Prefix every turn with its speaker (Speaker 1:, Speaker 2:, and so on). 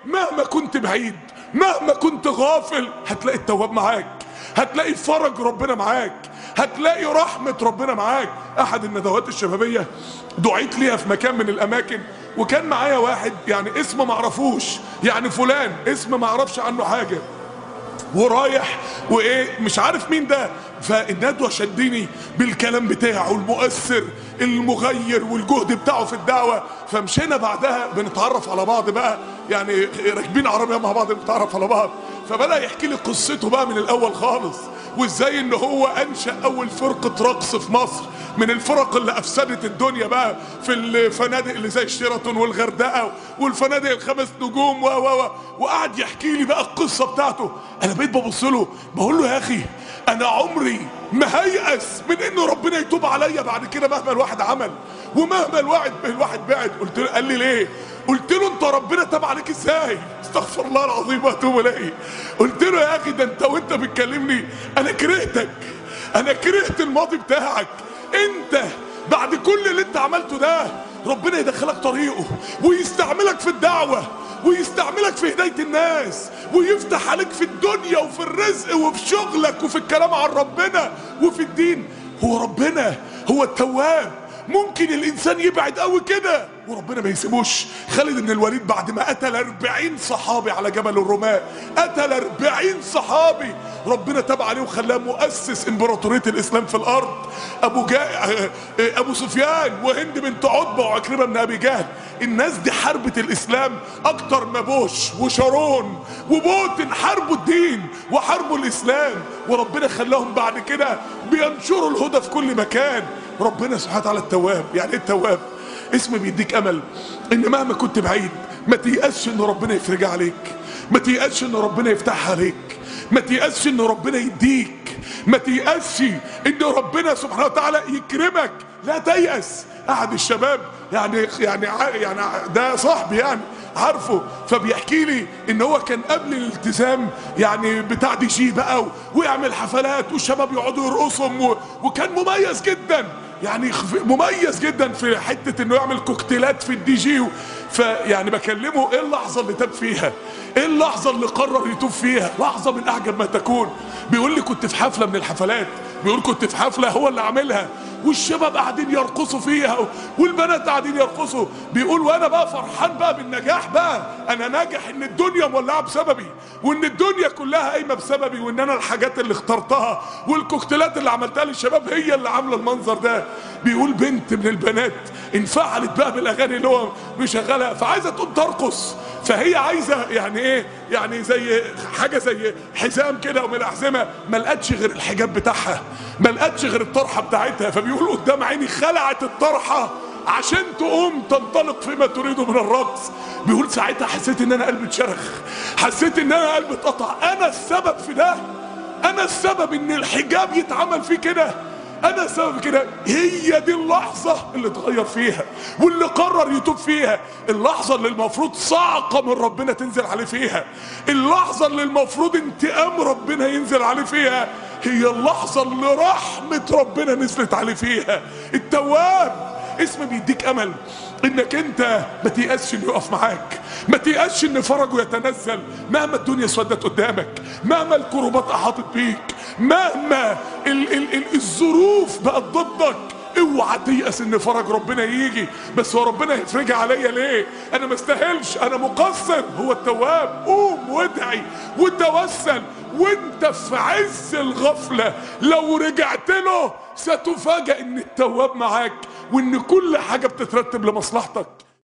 Speaker 1: مهما كنت بعيد مهما كنت غافل هتلاقي التواب معاك هتلاقي فرج ربنا معاك هتلاقي رحمة ربنا معاك احد الندوات الشبابية دعيت ليها في مكان من الاماكن وكان معايا واحد يعني اسم معرفوش يعني فلان اسم معرفش عنه حاجة ورايح وايه مش عارف مين ده فالندوه شدني بالكلام بتاعه المؤثر المغير والجهد بتاعه في الدعوه فمشينا بعدها بنتعرف على بعض بقى يعني راكبين عربيه مع بعض بنتعرف على بعض فبدا يحكي لي قصته بقى من الاول خالص وازاي ان هو انشا اول فرقه رقص في مصر من الفرق اللي افسدت الدنيا بقى في الفنادق اللي زي الشيراتون والغردقه والفنادق الخمس نجوم و و و وقعد يحكي لي بقى القصه بتاعته انا بقيت ببص له بقول له يا اخي انا عمري ما هيأس من ان ربنا يتوب عليا بعد كده مهما الواحد عمل ومهما الواحد الواحد بعد قلت له قال لي ليه قلت له انت ربنا تاب عليك ازاي استغفر الله العظيم واتوب اليه قلت له يا اخي ده انت وانت بتكلمني انا كرهتك انا كرهت الماضي بتاعك انت بعد كل اللي انت عملته ده ربنا يدخلك طريقه ويستعملك في الدعوه ويستعملك في هدايه الناس ويفتح عليك في الدنيا وفي الرزق وفي شغلك وفي الكلام عن ربنا وفي الدين هو ربنا هو التواب ممكن الانسان يبعد قوي كده وربنا ما يسيبوش خالد بن الوليد بعد ما قتل 40 صحابي على جبل الرماة قتل 40 صحابي ربنا تاب عليه وخلاه مؤسس امبراطوريه الاسلام في الارض ابو جا... ابو سفيان وهند بنت عتبه وعكرمه بن ابي جهل الناس دي حاربت الاسلام اكتر ما بوش وشارون وبوتين حاربوا الدين وحاربوا الاسلام وربنا خلاهم بعد كده بينشروا الهدى في كل مكان ربنا سبحانه وتعالى التواب يعني ايه التواب اسم بيديك امل ان مهما كنت بعيد ما تيأسش ان ربنا يفرج عليك ما تيأسش ان ربنا يفتحها عليك ما تيأسش ان ربنا يديك ما تيأسش ان ربنا سبحانه وتعالى يكرمك لا تيأس احد الشباب يعني يعني يعني ده صاحبي يعني عارفه فبيحكي لي ان هو كان قبل الالتزام يعني بتاع دي جي بقى ويعمل حفلات والشباب يقعدوا يرقصهم وكان مميز جدا يعني مميز جدا في حته انه يعمل كوكتيلات في الدي جي فيعني بكلمه ايه اللحظه اللي تاب فيها ايه اللحظه اللي قرر يتوب فيها لحظه من اعجب ما تكون بيقول لي كنت في حفله من الحفلات بيقول كنت في حفله هو اللي عاملها والشباب قاعدين يرقصوا فيها والبنات قاعدين يرقصوا بيقول وانا بقى فرحان بقى بالنجاح بقى انا ناجح ان الدنيا مولعه بسببي وان الدنيا كلها قايمه بسببي وان انا الحاجات اللي اخترتها والكوكتيلات اللي عملتها للشباب هي اللي عامله المنظر ده بيقول بنت من البنات انفعلت بقى بالاغاني اللي هو مشغلها فعايزه تقوم ترقص فهي عايزه يعني ايه يعني زي حاجه زي حزام كده ومن الاحزمه ما لقتش غير الحجاب بتاعها ما لقتش غير الطرحه بتاعتها فبيقول قدام عيني خلعت الطرحه عشان تقوم تنطلق فيما تريده من الرقص بيقول ساعتها حسيت ان انا قلبي اتشرخ حسيت ان انا قلبي اتقطع انا السبب في ده انا السبب ان الحجاب يتعمل فيه كده انا سبب كده هي دي اللحظة اللي اتغير فيها واللي قرر يتوب فيها اللحظة اللي المفروض صعقة من ربنا تنزل عليه فيها اللحظة اللي المفروض انتقام ربنا ينزل عليه فيها هي اللحظة اللي رحمة ربنا نزلت عليه فيها التواب اسم بيديك امل انك انت ما تيأسش انه يقف معاك ما تيأسش ان فرجه يتنزل مهما الدنيا اسودت قدامك مهما الكروبات احاطت بيك مهما ال ال ال الظروف بقت ضدك اوعى تيأس ان فرج ربنا يجي بس هو ربنا يفرجها عليا ليه انا ما استاهلش انا مقصر هو التواب قوم وادعي وتوسل وانت في عز الغفلة لو رجعت له ستفاجأ ان التواب معاك وان كل حاجة بتترتب لمصلحتك